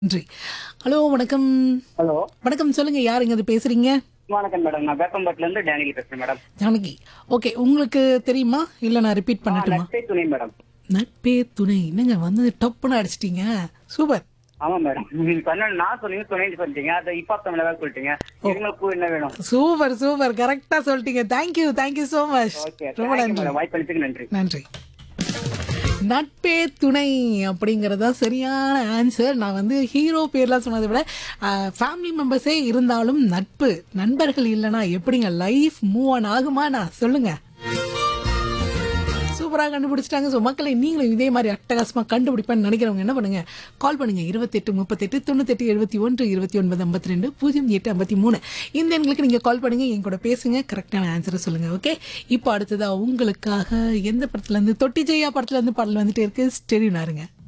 நன்றி ஹலோ வணக்கம் ஹலோ வணக்கம் சொல்லுங்க யாருங்க அது பேசுறீங்க வணக்கம் மேடம் நான் வேப்பம்பட்டில இருந்து டேனியல் பேசுறேன் மேடம் ஜானகி ஓகே உங்களுக்கு தெரியுமா இல்ல நான் ரிப்பீட் பண்ணட்டுமா நட்பே துணை மேடம் நட்பே துணை என்னங்க வந்தது டப்புன்னு அடிச்சிட்டீங்க சூப்பர் ஆமா மேடம் நீங்க சொன்ன நான் சொன்னீங்க துணைன்னு சொல்லிட்டீங்க அதை இப்பா தமிழாக சொல்லிட்டீங்க எங்களுக்கு என்ன வேணும் சூப்பர் சூப்பர் கரெக்டா சொல்லிட்டீங்க thank you thank you so much okay ரொம்ப நன்றி மேடம் வாய்ப்பு அளித்துக்கு நன்றி நன்றி நட்பே துணை அப்படிங்கறதா சரியான ஆன்சர் நான் வந்து ஹீரோ பேர்லாம் சொன்னதை விட ஃபேமிலி மெம்பர்ஸே இருந்தாலும் நட்பு நண்பர்கள் இல்லைன்னா எப்படிங்க லைஃப் மூவ் ஆன் ஆகுமா நான் சொல்லுங்க சூப்பராக கண்டுபிடிச்சிட்டாங்க ஸோ மக்களை நீங்களும் இதே மாதிரி அட்டகாசமாக கண்டுபிடிப்பேன்னு நினைக்கிறவங்க என்ன பண்ணுங்க கால் பண்ணுங்க இருபத்தெட்டு முப்பத்தெட்டு தொண்ணூத்தெட்டு எழுபத்தி ஒன்று இருபத்தி ஒன்பது ஐம்பத்தி ரெண்டு பூஜ்ஜியம் எட்டு ஐம்பத்தி மூணு இந்த எண்களுக்கு நீங்கள் கால் பண்ணுங்க என் கூட பேசுங்க கரெக்டான ஆன்சரை சொல்லுங்க ஓகே இப்போ அடுத்ததா உங்களுக்காக எந்த படத்துல இருந்து தொட்டி ஜெயா படத்துல இருந்து பாடல் வந்துட்டே இருக்கு ஸ்டெரினாருங்க